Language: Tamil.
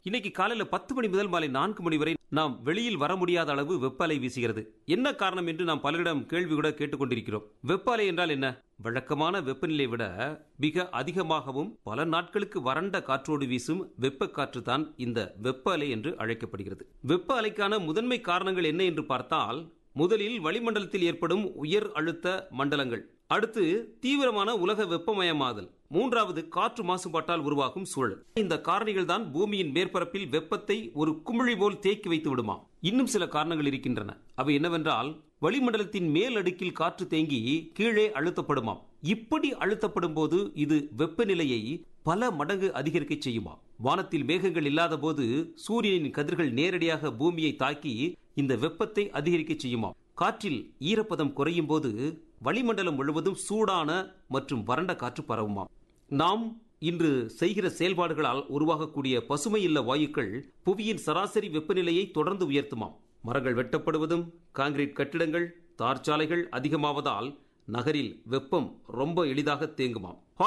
இன்னைக்கு காலையில பத்து மணி முதல் மாலை நான்கு மணி வரை நாம் வெளியில் வர முடியாத அளவு வெப்ப அலை வீசுகிறது என்ன காரணம் என்று நாம் பலரிடம் கேள்வி கூட கேட்டுக்கொண்டிருக்கிறோம் வெப்ப அலை என்றால் என்ன வழக்கமான வெப்பநிலை விட மிக அதிகமாகவும் பல நாட்களுக்கு வறண்ட காற்றோடு வீசும் வெப்ப காற்று தான் இந்த வெப்ப அலை என்று அழைக்கப்படுகிறது வெப்ப அலைக்கான முதன்மை காரணங்கள் என்ன என்று பார்த்தால் முதலில் வளிமண்டலத்தில் ஏற்படும் உயர் அழுத்த மண்டலங்கள் அடுத்து தீவிரமான உலக வெப்பமயமாதல் மூன்றாவது காற்று மாசுபாட்டால் உருவாகும் சூழல் இந்த காரணிகள் தான் பூமியின் மேற்பரப்பில் வெப்பத்தை ஒரு குமிழி போல் தேக்கி வைத்து விடுமா இன்னும் சில காரணங்கள் இருக்கின்றன அவை என்னவென்றால் வளிமண்டலத்தின் மேல் அடுக்கில் காற்று தேங்கி கீழே அழுத்தப்படுமாம் இப்படி அழுத்தப்படும் போது இது வெப்பநிலையை பல மடங்கு அதிகரிக்க செய்யுமா வானத்தில் மேகங்கள் இல்லாத போது சூரியனின் கதிர்கள் நேரடியாக பூமியை தாக்கி இந்த வெப்பத்தை அதிகரிக்க செய்யுமா காற்றில் ஈரப்பதம் குறையும் போது வளிமண்டலம் முழுவதும் சூடான மற்றும் வறண்ட காற்று பரவுமாம் நாம் இன்று செய்கிற செயல்பாடுகளால் உருவாகக்கூடிய பசுமை இல்ல வாயுக்கள் புவியின் சராசரி வெப்பநிலையை தொடர்ந்து உயர்த்துமாம் மரங்கள் வெட்டப்படுவதும் கான்கிரீட் கட்டிடங்கள் தார்ச்சாலைகள் அதிகமாவதால் நகரில் வெப்பம் ரொம்ப எளிதாக தேங்குமாம்